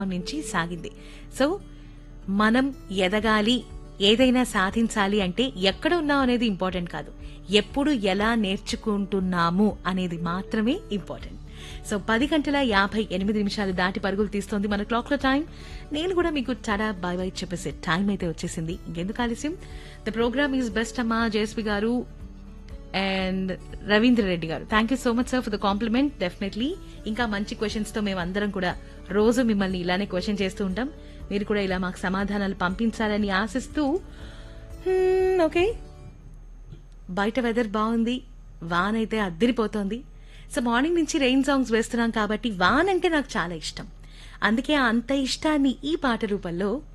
నుంచి సాగింది సో మనం ఎదగాలి ఏదైనా సాధించాలి అంటే ఎక్కడ ఉన్నాం అనేది ఇంపార్టెంట్ కాదు ఎప్పుడు ఎలా నేర్చుకుంటున్నాము అనేది మాత్రమే ఇంపార్టెంట్ సో పది గంటల యాభై ఎనిమిది నిమిషాలు దాటి పరుగులు తీస్తోంది మన క్లాక్ లో టైం నేను కూడా మీకు చాలా బాయ్ బాయ్ చెప్పేసే టైం అయితే వచ్చేసింది ఇంకెందుకు ఆలస్యం ద ప్రోగ్రామ్ ఈజ్ బెస్ట్ అమ్మా JSP garu and Ravindra Reddy garu thank you so much sir for the compliment definitely ఇంకా మంచి క్వశ్చన్స్ తో మేము అందరం కూడా రోజు మిమ్మల్ని ఇలానే క్వశ్చన్ చేస్తూ ఉంటాం మీరు కూడా ఇలా మాకు సమాధానాలు పంపించాలని ఆశిస్తూ ఓకే బయట వెదర్ బాగుంది వాన్ అయితే అద్దరిపోతోంది సో మార్నింగ్ నుంచి రెయిన్ సాంగ్స్ వేస్తున్నాం కాబట్టి వాన్ అంటే నాకు చాలా ఇష్టం అందుకే ఆ అంత ఇష్టాన్ని ఈ పాట రూపంలో